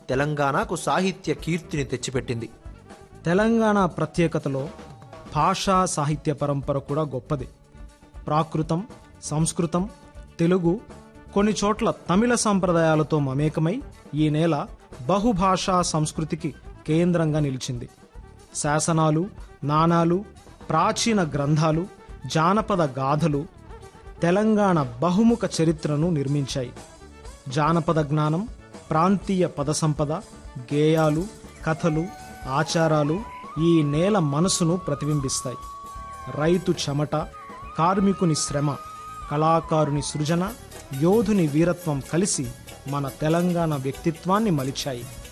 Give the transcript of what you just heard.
తెలంగాణకు సాహిత్య కీర్తిని తెచ్చిపెట్టింది తెలంగాణ ప్రత్యేకతలో భాషా సాహిత్య పరంపర కూడా గొప్పది ప్రాకృతం సంస్కృతం తెలుగు కొన్ని చోట్ల తమిళ సంప్రదాయాలతో మమేకమై ఈ నేల బహుభాషా సంస్కృతికి కేంద్రంగా నిలిచింది శాసనాలు నాణాలు ప్రాచీన గ్రంథాలు జానపద గాథలు తెలంగాణ బహుముఖ చరిత్రను నిర్మించాయి జానపద జ్ఞానం ప్రాంతీయ పద సంపద గేయాలు కథలు ఆచారాలు ఈ నేల మనసును ప్రతిబింబిస్తాయి రైతు చెమట కార్మికుని శ్రమ కళాకారుని సృజన యోధుని వీరత్వం కలిసి మన తెలంగాణ వ్యక్తిత్వాన్ని మలిచాయి